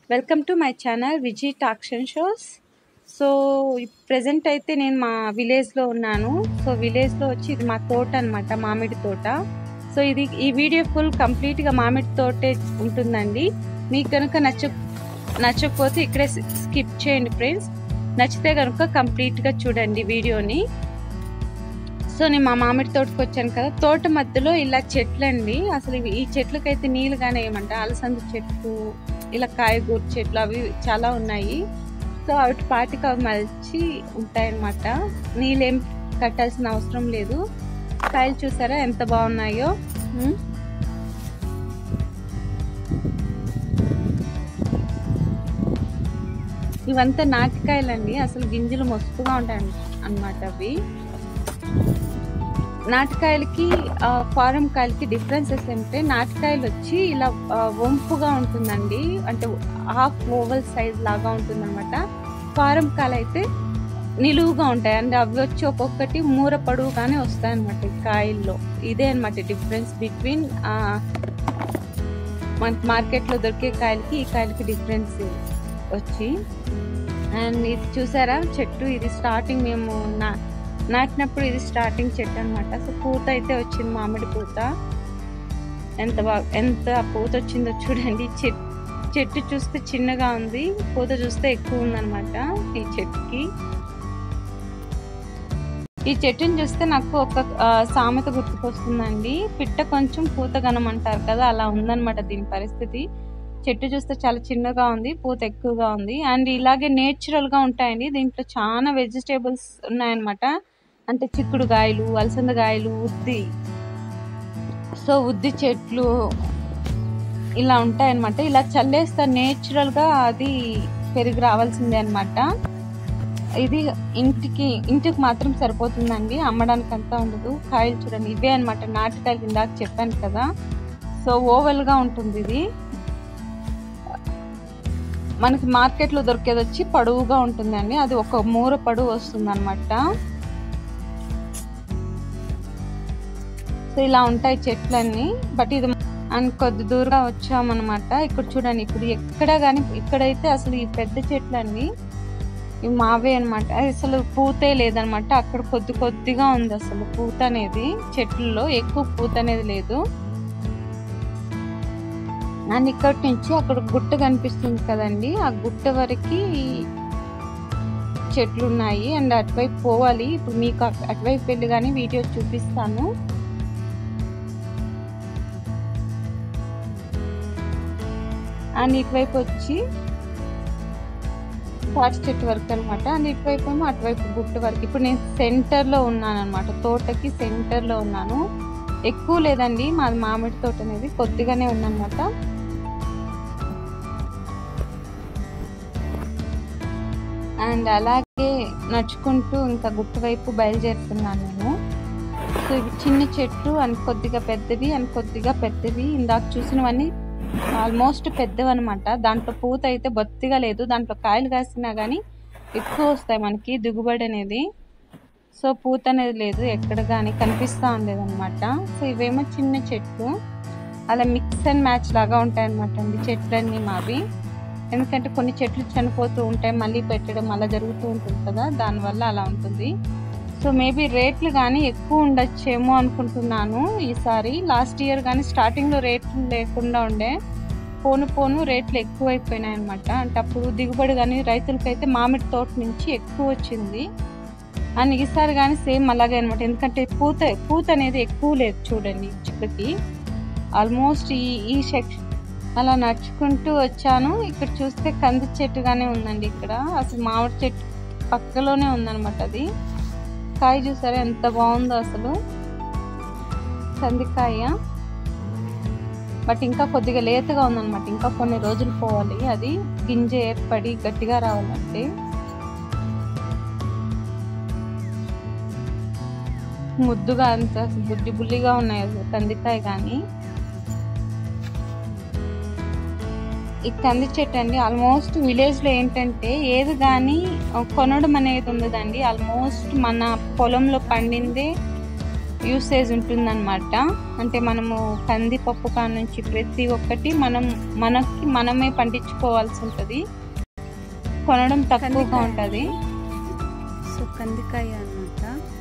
Welcome to my channel Vijay talks and shows so present అయితే నేను మా విలేజ్లో ఉన్నాను సో విలేజ్లో వచ్చి ఇది మా తోట అనమాట మామిడి తోట సో ఇది ఈ వీడియో ఫుల్ కంప్లీట్గా మామిడి తోటే ఉంటుందండి మీకు కనుక నచ్చ నచ్చకపోతే ఇక్కడే స్కిప్ చేయండి ఫ్రెండ్స్ నచ్చితే కనుక కంప్లీట్గా చూడండి వీడియోని సో నేను మా మామిడి తోటకు వచ్చాను కదా తోట మధ్యలో ఇలా చెట్లండి అసలు ఇవి- ఈ చెట్లకైతే నీళ్ళు కానీ ఏమంట అలసంద చెట్టు ఇలా కాయగూర చెట్లు అవి చాలా ఉన్నాయి సో వాటి పాటికి అవి మలిచి ఉంటాయన్నమాట నీళ్ళేం కట్టాల్సిన అవసరం లేదు కాయలు చూసారా ఎంత బాగున్నాయో ఉమ్. ఇవంతా నాటికాయలండి అసలు గింజలు మస్తుగా ఉంటాయి అన్నమాట అవి నాటికాయలకి ఆ, ఫారం కాయలకి డిఫరెన్సెస్ ఏంటంటే నాటికాయలు వచ్చి ఇలా ఆ, వంపుగా ఉంటుందండి అంటే హాఫ్ ఓవల్ సైజ్ లాగా ఉంటుందన్నమాట ఫారం కాయలు అయితే నిలువుగా ఉంటాయి అంటే అవి వచ్చి ఒక్కొక్కటి మూర పొడవుగానే వస్తాయి అనమాట ఈ కాయల్లో ఇదే అనమాట డిఫరెన్స్ బిట్వీన్ మనకి మార్కెట్లో దొరికే కాయలకి ఈ కాయలకి డిఫరెన్స్ వచ్చి అండ్ ఇది చూసారా చెట్టు ఇది స్టార్టింగ్ మేము నా నాటినప్పుడు ఇది స్టార్టింగ్ చెట్టు అనమాట సో పూత అయితే వచ్చింది మామిడి పూత ఎంత బాగా ఎంత పూత వచ్చిందో చూడండి చెట్టు చెట్టు చూస్తే చిన్నగా ఉంది పూత చూస్తే ఎక్కువ ఉందన్నమాట ఈ చెట్టుకి ఈ చెట్టుని చూస్తే నాకు ఒక ఆ, సామెత గుర్తుకొస్తుందండి పిట్ట కొంచెం పూత గనం అంటారు కదా అలా ఉందన్నమాట దీని పరిస్థితి చెట్టు చూస్తే చాలా చిన్నగా ఉంది పూత ఎక్కువగా ఉంది అండ్ ఇలాగే నేచురల్ గా ఉంటాయండి దీంట్లో చాలా వెజిటేబుల్స్ ఉన్నాయన్నమాట అంటే చిక్కుడుగాయలు అలసందగాయలు ఉద్ది సో ఉద్ది చెట్లు ఇలా ఉంటాయన్నమాట ఇలా చల్లేస్తే నేచురల్ గా అది పెరిగి రావాల్సిందే అన్నమాట ఇది ఇంటికి ఇంటికి మాత్రం సరిపోతుందండి అమ్మడానికి అంతా ఉండదు కాయలు చూడండి ఇవే అన్నమాట నాటికాయలు ఇందాక చెప్పాను కదా సో ఓవెల్ గా ఉంటుంది ఇది మనకి మార్కెట్లో దొరికేది వచ్చి పొడవుగా ఉంటుందండి అది ఒక మూర పొడవు వస్తుంది అనమాట సో ఇలా ఉంటాయి చెట్లన్నీ బట్ ఇది అండ్ కొద్ది దూరంగా వచ్చామన్నమాట ఇక్కడ చూడండి ఇప్పుడు ఎక్కడ కానీ ఇక్కడైతే అసలు ఈ పెద్ద చెట్లన్నీ ఇవి మావే అనమాట అసలు పూతే లేదనమాట అక్కడ కొద్ది కొద్దిగా ఉంది అసలు పూత అనేది చెట్లలో ఎక్కువ పూత అనేది లేదు అండ్ ఇక్కడి నుంచి అక్కడ గుట్ట కనిపిస్తుంది కదండి ఆ గుట్ట వరకు చెట్లు ఉన్నాయి అండ్ అటువైపు పోవాలి ఇప్పుడు మీకు అక్- అటువైపు వెళ్ళి కానీ వీడియో చూపిస్తాను అండ్ ఇటువైపు వచ్చి తాటి చెట్టు వరకు అనమాట అండ్ ఇటువైపు ఏమో అటువైపు గుట్ట వరకు ఇప్పుడు నేను సెంటర్లో ఉన్నాను అనమాట తోటకి సెంటర్లో ఉన్నాను ఎక్కువ లేదండి మాది మామిడి తోట అనేది కొద్దిగానే ఉందన్నమాట అండ్ అలాగే నడుచుకుంటూ ఇంకా గుట్ట వైపు బయలుదేరుతున్నాను నేను సో ఇవి చిన్న చెట్లు అండ్ కొద్దిగా పెద్దవి అండ్ కొద్దిగా పెద్దవి ఇందాక చూసినవన్నీ ఆల్మోస్ట్ పెద్దవి అనమాట దాంట్లో పూత అయితే బొత్తిగా లేదు దాంట్లో కాయలు కాసినా కానీ ఎక్కువ వస్తాయి మనకి దిగుబడి అనేది సో పూత అనేది లేదు ఎక్కడ కానీ కనిపిస్తూ ఉండేది అనమాట సో ఇవేమో చిన్న చెట్లు అలా మిక్స్ అండ్ మ్యాచ్ లాగా ఉంటాయి అనమాట అండి చెట్లన్నీ మావి ఎందుకంటే కొన్ని చెట్లు చనిపోతూ ఉంటాయి మళ్ళీ పెట్టడం అలా జరుగుతూ ఉంటుంది కదా దానివల్ల అలా ఉంటుంది సో మేబీ రేట్లు కానీ ఎక్కువ ఉండొచ్చేమో అనుకుంటున్నాను ఈసారి లాస్ట్ ఇయర్ కానీ స్టార్టింగ్లో రేట్లు లేకుండా ఉండే పోను పోను రేట్లు ఎక్కువైపోయినాయి అనమాట అంటే అప్పుడు దిగుబడి కానీ రైతులకైతే మామిడి తోట నుంచి ఎక్కువ వచ్చింది అండ్ ఈసారి కానీ సేమ్ అలాగే అనమాట ఎందుకంటే పూత పూత అనేది ఎక్కువ లేదు చూడండి ఈ చెట్టుకి ఆల్మోస్ట్ ఈ ఈ సెక్షన్ అలా నడుచుకుంటూ వచ్చాను ఇక్కడ చూస్తే కంది చెట్టుగానే ఉందండి ఇక్కడ అసలు మామిడి చెట్టు పక్కలోనే ఉందన్నమాట అది కాయ చూసారా ఎంత బాగుందో అసలు కందికాయ బట్ ఇంకా కొద్దిగా లేతగా ఉందన్నమాట ఇంకా కొన్ని రోజులు పోవాలి అది గింజ ఏర్పడి గట్టిగా రావాలంటే ముద్దుగా అంత బుద్ధి బుల్లిగా ఉన్నాయి అసలు కందికాయ కానీ ఈ కంది చెట్టు అండి ఆల్మోస్ట్ విలేజ్ లో ఏంటంటే ఏది కానీ కొనడం అనేది ఉండదండి ఆల్మోస్ట్ మన పొలంలో పండిందే యూసేజ్ ఉంటుందన్నమాట అంటే మనము కందిపప్పు కాడ నుంచి ప్రతి ఒక్కటి మనం మనకి మనమే పండించుకోవాల్సి ఉంటుంది కొనడం తక్కువగా ఉంటుంది సో కందికాయ అనమాట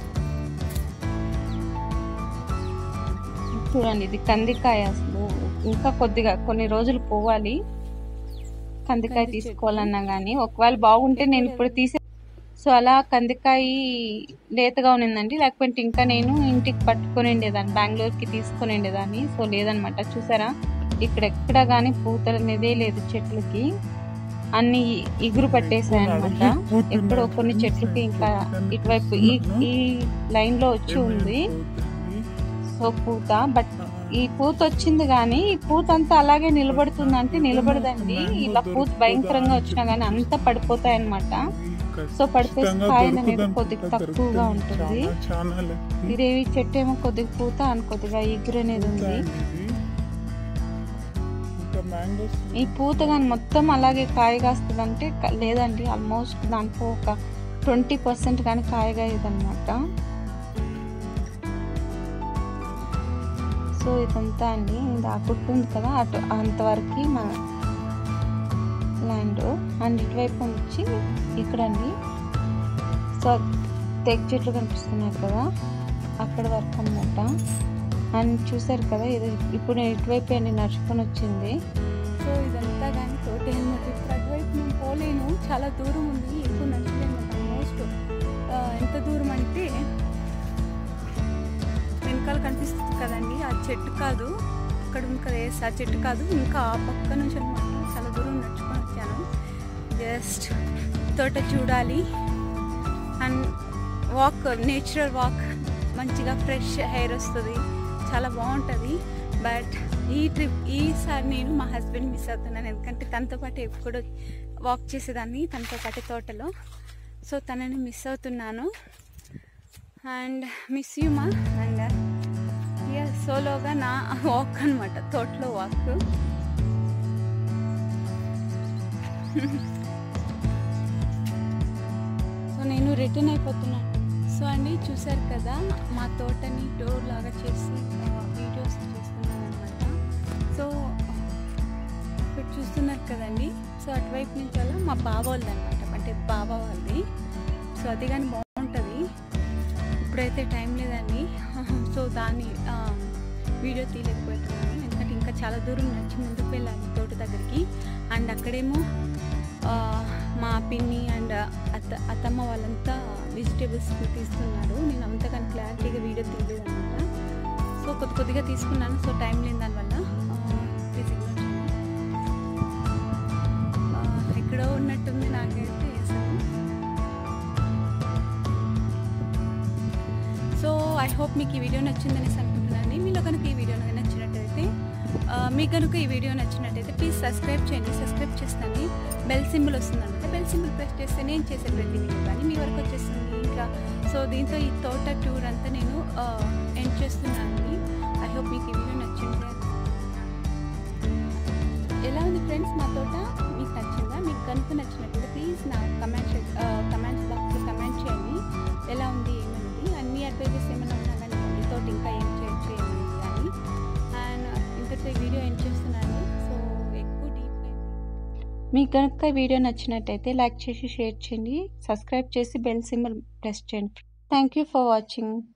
చూడండి ఇది కందికాయ అసలు ఇంకా కొద్దిగా కొన్ని రోజులు పోవాలి కందికాయ కంది చెట్టు. తీసుకోవాలన్నా కానీ ఒకవేళ బాగుంటే నేను ఇప్పుడు తీసే సో అలా కందికాయ లేతగా ఉన్నిందండి లేకపోతే ఇంకా నేను ఇంటికి పట్టుకొని ఉండేదాన్ని బెంగళూరుకి తీసుకొని ఉండేదాన్ని సో లేదనమాట చూసారా ఇక్కడ ఎక్కడ కానీ పూతలు అనేదే లేదు చెట్లకి అన్ని ఇగురు పట్టేసాయి అనమాట ఎక్కడో కొన్ని చెట్లకి ఇంకా ఇటువైపు ఈ ఈ లైన్ లో వచ్చి ఉంది సో పూత బట్ ఈ పూత వచ్చింది కానీ ఈ పూత అంతా అలాగే నిలబడుతుంది అంటే నిలబడదండి ఇలా పూత భయంకరంగా వచ్చినా కానీ అంతా పడిపోతాయి అనమాట సో పడిపోయి కాయలు అనేది కొద్దిగా తక్కువగా ఉంటుంది ఇదేవి చెట్టు ఏమో కొద్దిగా పూత అని కొద్దిగా ఎగురు అనేది ఉంది ఈ పూత కానీ మొత్తం అలాగే కాయ కాస్తుందంటే క- లేదండి ఆల్మోస్ట్ దాంట్లో ఒక ట్వంటీ పర్సెంట్ కానీ కాయగా ఇదనమాట సో ఇదంతా అండి ఇది ఆ గుట్టు ఉంది కదా అటు అంతవరకు మన ల్యాండ్ అండ్ ఇటువైపు వచ్చి ఇక్కడండి సో తెగ చెట్లు కనిపిస్తున్నాయి కదా అక్కడ వరకు అనమాట అండ్ చూసారు కదా ఇది ఇప్పుడు నేను ఇటువైపు అండి నడుచుకొని వచ్చింది సో ఇదంతా కానీ తోట అనమాట ఇప్పుడు అటువైపు నేను పోలేను చాలా దూరం ఉంది ఎక్కువ నడచలేను ఆల్మోస్ట్ ఎంత దూరం అంటే వెనకాల కనిపిస్తుంది కదండి ఆ చెట్టు కాదు అక్కడ ఉంది కదా yes, ఆ చెట్టు కాదు ఇంకా ఆ పక్క నుంచి అనమాట చాలా దూరం నడుచుకొని వచ్చాను జస్ట్ తోట చూడాలి అండ్ వాక్ నేచురల్ వాక్ మంచిగా ఫ్రెష్ హెయిర్ వస్తుంది చాలా బాగుంటుంది బట్ ఈ ట్రిప్ ఈసారి నేను మా హస్బెండ్ మిస్ అవుతున్నాను ఎందుకంటే తనతో పాటు ఎప్పుడు వాక్ చేసేదాన్ని తనతో పాటు తోటలో సో తనని మిస్ అవుతున్నాను అండ్ మిస్ యూ మా అండ్ ఇక సోలోగా నా వాక్ అనమాట తోటలో వాక్ సో నేను రిటర్న్ అయిపోతున్నాను సో అండి చూసారు కదా మా తోటని టూర్ లాగా చేసి వీడియోస్ చేస్తున్నాను అనమాట సో ఇక్కడ చూస్తున్నారు కదండి సో అటువైపు నుంచి అలా మా బావ వాళ్ళది అనమాట అంటే బావ వాళ్ళది సో అది కానీ బాగుంటుంది ఇప్పుడైతే టైం లేదండి సో దాన్ని ఆ, వీడియో తీయలేకపోతున్నాను ఎందుకంటే ఇంకా చాలా దూరం నడిచి ముందుకు వెళ్ళాలి తోట దగ్గరికి అండ్ అక్కడేమో ఆ, మా పిన్ని అండ్ అత్త అత్తమ్మ వాళ్ళంతా వెజిటేబుల్స్ తీస్తున్నారు నేను అంతగాని క్లారిటీగా వీడియో తీయలేదు అనమాట సో కొద్ది కొద్దిగా తీసుకున్నాను సో టైం లేని దానివల్ల ఆ, please ignore చేయండి. ఆ, ఎక్కడో ఉన్నట్టుంది నాకైతే అసలు సో ఐ హోప్ మీకు ఈ వీడియో నచ్చిందనేసి అనుకుంటున్నాను మీలో కనుక ఈ వీడియో కనుక నచ్చినట్టయితే ఆ, మీకు కనుక ఈ వీడియో నచ్చినట్టయితే ప్లీజ్ సబ్స్క్రైబ్ చేయండి సబ్స్క్రైబ్ చేస్తాను బెల్ సింబల్ వస్తుందన్నమాట బెల్ సింబల్ ప్రెస్ చేస్తే నేను చేసే ప్రతి వీడియో కానీ మీ వరకు వచ్చేస్తుంది ఇంకా సో దీంతో ఈ తోట టూర్ అంతా నేను ఎండ్ చేస్తున్నాను ఐ హోప్ మీకు ఈ వీడియో నచ్చింది ఎలా ఉంది ఫ్రెండ్స్ మా తోట మీకు నచ్చిందా మీకు కనుక నచ్చినట్లయితే ప్లీజ్ నా కమెంట్ కమెంట్స్ బాక్స్లో కమెంట్ చేయండి ఎలా ఉంది ఏమనేది అన్ని అడ్వైజెస్ ఏమైనా ఉన్నా కానీ మీ తోట ఇంకా ఏం చేయొచ్చు ఏమనేది కానీ అండ్ ఇంతటితో ఈ వీడియో ఎండ్ చేస్తున్నాను సో ఎక్కువ డీప్ మీకు కనుక ఈ వీడియో నచ్చినట్టయితే లైక్ చేసి షేర్ చేయండి సబ్స్క్రైబ్ చేసి బెల్ సింబల్ ప్రెస్ చేయండి థ్యాంక్ యూ ఫర్ వాచింగ్